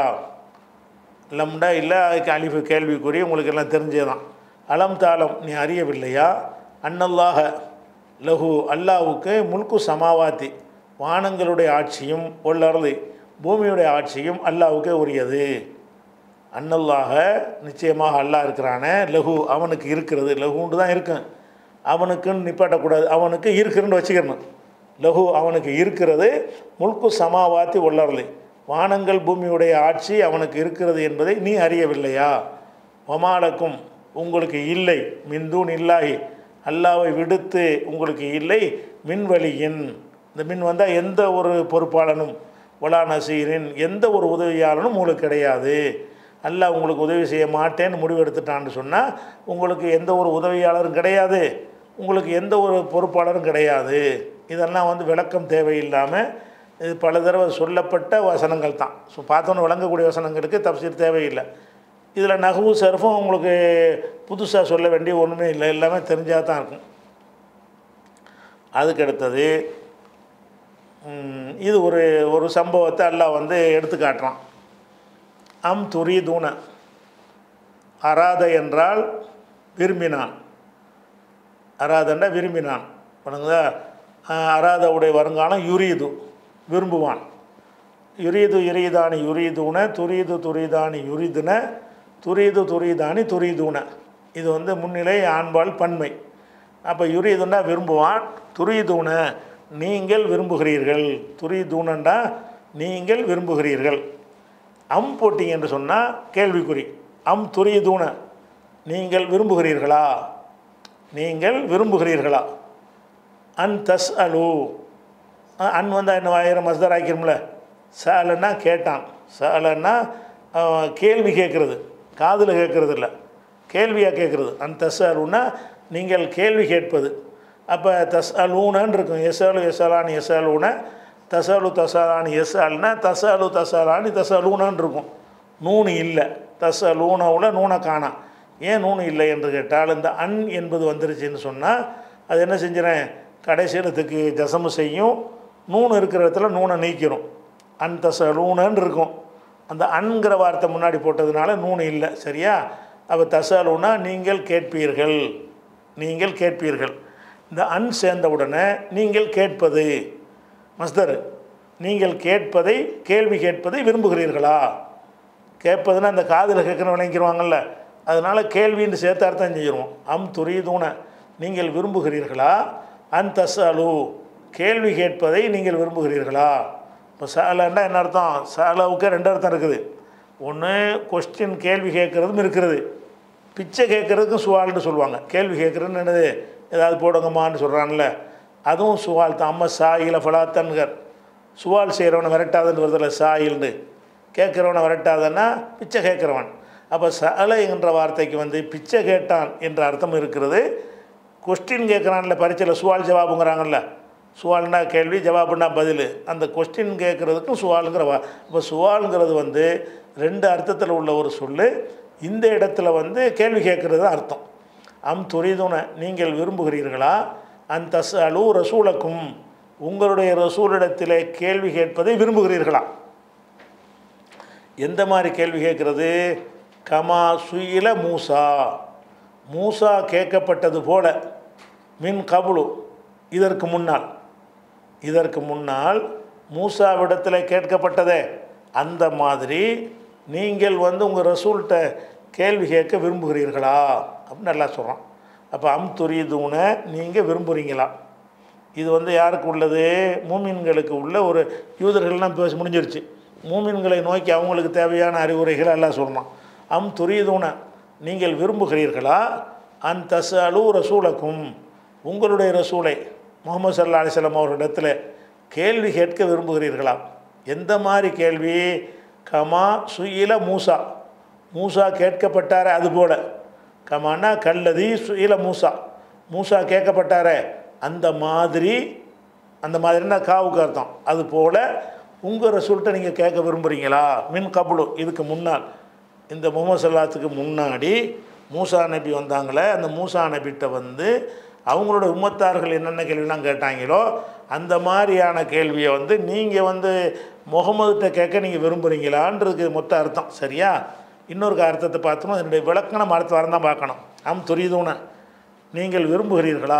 லம்டா இல்லை அதுக்கு அழிவு கேள்விக்குறி உங்களுக்கு எல்லாம் தெரிஞ்சதுதான் அலம் தாளம் நீ அறியவில்லையா அன்னல்லாஹ லஹு அல்லாவுக்கு முல்கு சமாவாத்தி வானங்களுடைய ஆட்சியும் ஒல்லறது பூமியுடைய ஆட்சியும் அல்லாவுக்கே உரியது அன்னல்லாக நிச்சயமாக அல்லாஹ் இருக்கிறானே லகு அவனுக்கு இருக்கிறது லகுன்ட்டு தான் இருக்கும் அவனுக்குன்னு நிப்பாட்டக்கூடாது அவனுக்கு இருக்குன்னு வச்சுக்கிறணும் லகு அவனுக்கு இருக்கிறது முல்கு சமாவாத்தி உள்ளறலை வானங்கள் பூமியுடைய ஆட்சி அவனுக்கு இருக்கிறது என்பதை நீ அறியவில்லையா ஒமாலக்கும் உங்களுக்கு இல்லை மின்தூன் இல்லாஹி அல்லாவை விடுத்து உங்களுக்கு இல்லை மின்வழியின் இந்த மின் வந்தால் எந்த ஒரு பொறுப்பாளனும் வலா நசீரின் எந்த ஒரு உதவியாளனும் உங்களுக்கு கிடையாது அல்லாஹ் உங்களுக்கு உதவி செய்ய மாட்டேன்னு முடிவெடுத்துட்டான்னு சொன்னால் உங்களுக்கு எந்த ஒரு உதவியாளரும் கிடையாது உங்களுக்கு எந்த ஒரு பொறுப்பாளரும் கிடையாது இதெல்லாம் வந்து விளக்கம் தேவையில்லாமல் இது பல தடவை சொல்லப்பட்ட வசனங்கள் தான் ஸோ பார்த்தோன்னு விளங்கக்கூடிய வசனங்களுக்கு தப்சீர் தேவையில்லை இதில் நகுவு சர்ஃபும் உங்களுக்கு புதுசாக சொல்ல வேண்டிய ஒன்றுமே இல்லை எல்லாமே தெரிஞ்சால் தான் இருக்கும் அதுக்கு அடுத்தது ம், இது ஒரு ஒரு சம்பவத்தை அல்லாஹ் வந்து எடுத்து காட்டுறான் அம் துரிதூன அராத என்றால் விரும்பினான் அராதண்டா விரும்பினான் வணங்குதா அராதவுடைய வருங்காலம் யுரீது விரும்புவான் யுரீது யுரீதானி யுரீதுன துரீது துரீதானி யுரிதுன துரீது துரீதானி துரீதுன இது வந்து முன்னிலை ஆண்பால் பன்மை அப்போ யுரீதுன்னா விரும்புவான் துரீதுன நீங்கள் விரும்புகிறீர்கள் துரீதுனண்டா நீங்கள் விரும்புகிறீர்கள் அம் போட்டிங்க என்று சொன்னால் கேள்விக்குறி அம் துரியதூன நீங்கள் விரும்புகிறீர்களா நீங்கள் விரும்புகிறீர்களா அன் தஸ் அலு அன் வந்தால் என்ன ஆயிரம் மஸ்தர் ஆக்கிரும்ல சாலன்னா கேட்டான் சாலன்னா கேள்வி கேட்குறது காதில் கேட்குறது இல்லை கேள்வியாக கேட்குறது அன் தஸ் அலுன்னா நீங்கள் கேள்வி கேட்பது அப்போ தஸ் அலூனன்னு இருக்கும் எஸ் அலு எஸ் அலான் எஸ் அலூன தசலு தசாலானி எஸ் அல்னா தசலு தசாலானி தசலூனன்னு இருக்கும் நூனு இல்லை தசலூனவில் நூனை காணாம் ஏன் நூனு இல்லை என்று கேட்டால் இந்த அன் என்பது வந்துருச்சுன்னு சொன்னால் அது என்ன செஞ்சிடறேன் கடைசியிலத்துக்கு ஜசமு செய்யும் நூன் இருக்கிற இடத்துல நூனை நீக்கிறோம் அன் தசலூனன்னு இருக்கும் அந்த அன்கிற வார்த்தை முன்னாடி போட்டதுனால நூன் இல்லை சரியா அப்போ தசலுனா நீங்கள் கேட்பீர்கள் நீங்கள் கேட்பீர்கள் இந்த அன் சேர்ந்த உடனே நீங்கள் கேட்பது மஸ்தர் நீங்கள் கேட்பதை கேள்வி கேட்பதை விரும்புகிறீர்களா கேட்பதுன்னா அந்த காதில் கேட்குற விளங்கிடுவாங்கல்ல அதனால் கேள்வின்னு சேர்த்து அர்த்தம் செஞ்சிருவோம் அம் துரிதூன நீங்கள் விரும்புகிறீர்களா அன் தசலு கேள்வி கேட்பதை நீங்கள் விரும்புகிறீர்களா இப்போ சாலன்னா என்ன அர்த்தம் சாலாவுக்கு ரெண்டு அர்த்தம் இருக்குது ஒன்று கொஸ்டின் கேள்வி கேட்குறதும் இருக்கிறது பிச்சை கேட்குறதுக்கும் சுவால்னு சொல்லுவாங்க கேள்வி கேட்குறதுன்னு என்னது ஏதாவது போடுங்கம்மான்னு சொல்கிறான்ல அதுவும் சுவால் தான் அம்மா சாயில ஃபலாத்தன்கர் சுவால் செய்கிறவனை விரட்டாதன்னு வருதில்ல சாயில்னு கேட்குறவனை விரட்டாதன்னா பிச்சை கேட்குறவன் அப்போ சலை என்ற வார்த்தைக்கு வந்து பிச்சை கேட்டான் என்ற அர்த்தம் இருக்கிறது கொஸ்டின் கேட்குறான்ல பரீட்சையில் சுவால் ஜவாபுங்கிறாங்கல்ல சுவால்னா கேள்வி ஜவாபுனா பதில் அந்த கொஸ்டின் கேட்குறதுக்கும் சுவாலுங்கிற வா இப்போ சுவாலுங்கிறது வந்து ரெண்டு அர்த்தத்தில் உள்ள ஒரு சொல்லு இந்த இடத்துல வந்து கேள்வி கேட்குறது தான் அர்த்தம் அம் துரிதுன நீங்கள் விரும்புகிறீர்களா அன் தஸ் அலு ரசூலக்கும் உங்களுடைய ரசூலிடத்திலே கேள்வி கேட்பதை விரும்புகிறீர்களா எந்த மாதிரி கேள்வி கேட்குறது கமா சுயில மூசா மூசா கேட்கப்பட்டது போல மின் கபுலு இதற்கு முன்னால் இதற்கு முன்னால் மூசாவிடத்தில் கேட்கப்பட்டதே அந்த மாதிரி நீங்கள் வந்து உங்கள் ரசூல்கிட்ட கேள்வி கேட்க விரும்புகிறீர்களா அப்படின்னு நல்லா சொல்கிறான் அப்போ அம் துரிதுன நீங்கள் விரும்புகிறீங்களா இது வந்து யாருக்கு உள்ளது மூமின்களுக்கு உள்ள ஒரு யூதர்கள்லாம் பேச முடிஞ்சிருச்சு மூமின்களை நோக்கி அவங்களுக்கு தேவையான அறிவுரைகள் எல்லாம் சொல்லணும் அம் துரிதுன நீங்கள் விரும்புகிறீர்களா அன் தஸ் அலு ரசூலக்கும் உங்களுடைய ரசூலை முகமது சல்லா அலிஸ்லாம் அவர்களிடத்தில் கேள்வி கேட்க விரும்புகிறீர்களா எந்த மாதிரி கேள்வி கமா சுயில மூசா மூசா கேட்கப்பட்டாரே அதுபோல கமானா கல்லதி சுயில மூசா மூசா கேட்கப்பட்டாரே அந்த மாதிரி அந்த மாதிரினா காவுக்கு அர்த்தம் அது போல் உங்கள் ரசூல்கிட்ட நீங்கள் கேட்க விரும்புகிறீங்களா மின் கபுலு இதுக்கு முன்னால் இந்த முகமது சல்லாத்துக்கு முன்னாடி மூசா நபி வந்தாங்களே அந்த மூசா நபிகிட்ட வந்து அவங்களோட உம்மத்தார்கள் என்னென்ன கேள்விலாம் கேட்டாங்களோ அந்த மாதிரியான கேள்வியை வந்து நீங்கள் வந்து முகமதுகிட்ட கேட்க நீங்கள் விரும்புகிறீங்களான்றதுக்கு மொத்த அர்த்தம் சரியா இன்னொரு அர்த்தத்தை பார்த்தோம்னா அதனுடைய விளக்கணம் அடுத்த வாரம் தான் பார்க்கணும் அம் துரிதுன நீங்கள் விரும்புகிறீர்களா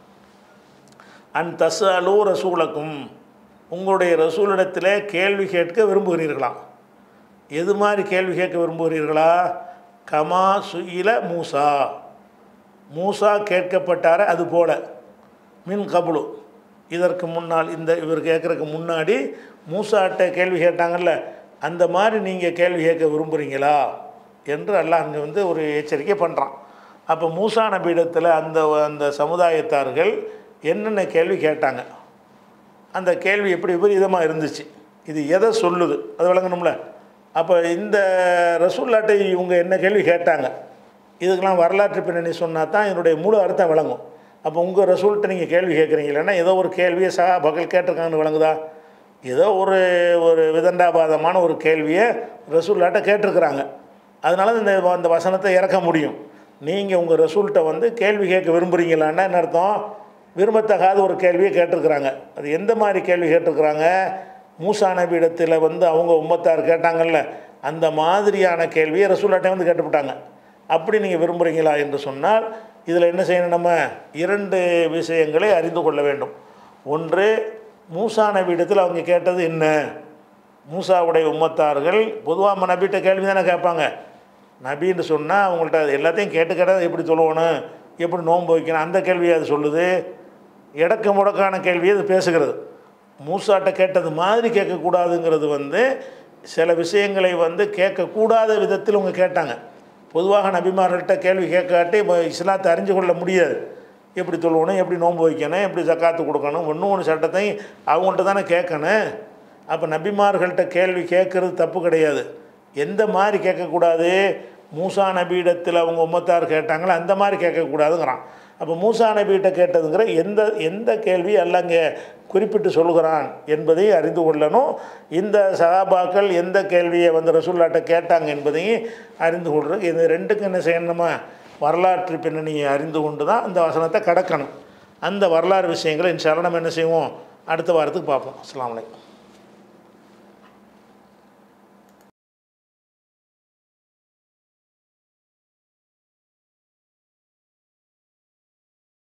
அன் தஸ் அலு ரசூலக்கும் உங்களுடைய ரசூலிடத்தில் கேள்வி கேட்க விரும்புகிறீர்களா எது மாதிரி கேள்வி கேட்க விரும்புகிறீர்களா கமா சுயில மூசா மூசா கேட்கப்பட்டார அது போல மின் கபுலு இதற்கு முன்னால் இந்த இவர் கேட்குறதுக்கு முன்னாடி மூசாட்ட கேள்வி கேட்டாங்கல்ல அந்த மாதிரி நீங்கள் கேள்வி கேட்க விரும்புகிறீங்களா என்று அல்லாஹ் அங்கே வந்து ஒரு எச்சரிக்கை பண்ணுறான் அப்போ மூசா நபியிடத்தில் அந்த அந்த சமுதாயத்தார்கள் என்னென்ன கேள்வி கேட்டாங்க அந்த கேள்வி எப்படி விபரீதமாக இருந்துச்சு இது எதை சொல்லுது அது விளங்கணும்ல அப்போ இந்த ரசூல்லாட்டை இவங்க என்ன கேள்வி கேட்டாங்க இதுக்கெல்லாம் வரலாற்று பின்னணி சொன்னால் தான் இதனுடைய முழு அர்த்தம் விளங்கும் அப்போ உங்கள் ரசூல்கிட்ட நீங்கள் கேள்வி கேட்குறீங்க இல்லைன்னா ஏதோ ஒரு கேள்வியை சகா பகல் கேட்டிருக்காங்கன்னு விளங்குதா ஏதோ ஒரு ஒரு விதண்டாபாதமான ஒரு கேள்வியை ரசூல்லாட்ட கேட்டிருக்கிறாங்க அதனால இந்த இந்த வசனத்தை இறக்க முடியும் நீங்கள் உங்கள் ரசூல்கிட்ட வந்து கேள்வி கேட்க விரும்புகிறீங்களான்னா என்ன அர்த்தம் விரும்பத்தகாத ஒரு கேள்வியை கேட்டிருக்கிறாங்க அது எந்த மாதிரி கேள்வி கேட்டிருக்கிறாங்க மூசா நபி இடத்துல வந்து அவங்க உம்மத்தார் கேட்டாங்கல்ல அந்த மாதிரியான கேள்வியை ரசூல்லாட்டை வந்து கேட்டுவிட்டாங்க அப்படி நீங்கள் விரும்புகிறீங்களா என்று சொன்னால் இதில் என்ன செய்யணும் நம்ம இரண்டு விஷயங்களை அறிந்து கொள்ள வேண்டும் ஒன்று மூசா நபியிடத்தில் அவங்க கேட்டது என்ன மூசாவுடைய உம்மத்தார்கள் பொதுவாக நபிகிட்ட கேள்வி தானே கேட்பாங்க நபின்னு சொன்னால் அவங்கள்ட்ட எல்லாத்தையும் கேட்டு கேட்டால் எப்படி சொல்லணும் எப்படி நோன்பு வைக்கணும் அந்த கேள்வியை அது சொல்லுது இடக்கு முடக்கான கேள்வியை அது பேசுகிறது மூசாட்ட கேட்டது மாதிரி கேட்கக்கூடாதுங்கிறது வந்து சில விஷயங்களை வந்து கேட்கக்கூடாத விதத்தில் அவங்க கேட்டாங்க பொதுவாக நபிமார்கள்ட்ட கேள்வி கேட்காட்டி இப்போ இஸ்லாத்தை அறிஞ்சு கொள்ள முடியாது எப்படி தொழுவணும் எப்படி நோன்பு வைக்கணும் எப்படி ஜக்காத்து கொடுக்கணும் ஒன்று ஒன்று சட்டத்தையும் அவங்கள்ட்ட தானே கேட்கணும் அப்போ நபிமார்கள்ட்ட கேள்வி கேட்குறது தப்பு கிடையாது எந்த மாதிரி கேட்கக்கூடாது மூசா நபியிடத்தில் அவங்க உம்மத்தார் கேட்டாங்களோ அந்த மாதிரி கேட்கக்கூடாதுங்கிறான் அப்போ மூசா நபியிட்ட கேட்டதுங்கிற எந்த எந்த கேள்வி எல்லாம் இங்கே குறிப்பிட்டு சொல்கிறான் என்பதை அறிந்து கொள்ளணும் இந்த சகாபாக்கள் எந்த கேள்வியை வந்து ரசூல்லாட்ட கேட்டாங்க என்பதையும் அறிந்து கொள்றது இது ரெண்டுக்கும் என்ன செய்யணுமா வரலாற்று பின்னணியை அறிந்து கொண்டு தான் இந்த வசனத்தை கடக்கணும் அந்த வரலாறு விஷயங்களை இன்ஷால்லாம் நம்ம என்ன செய்வோம் அடுத்த வாரத்துக்கு பார்ப்போம் அஸ்ஸலாமு அலைக்கும்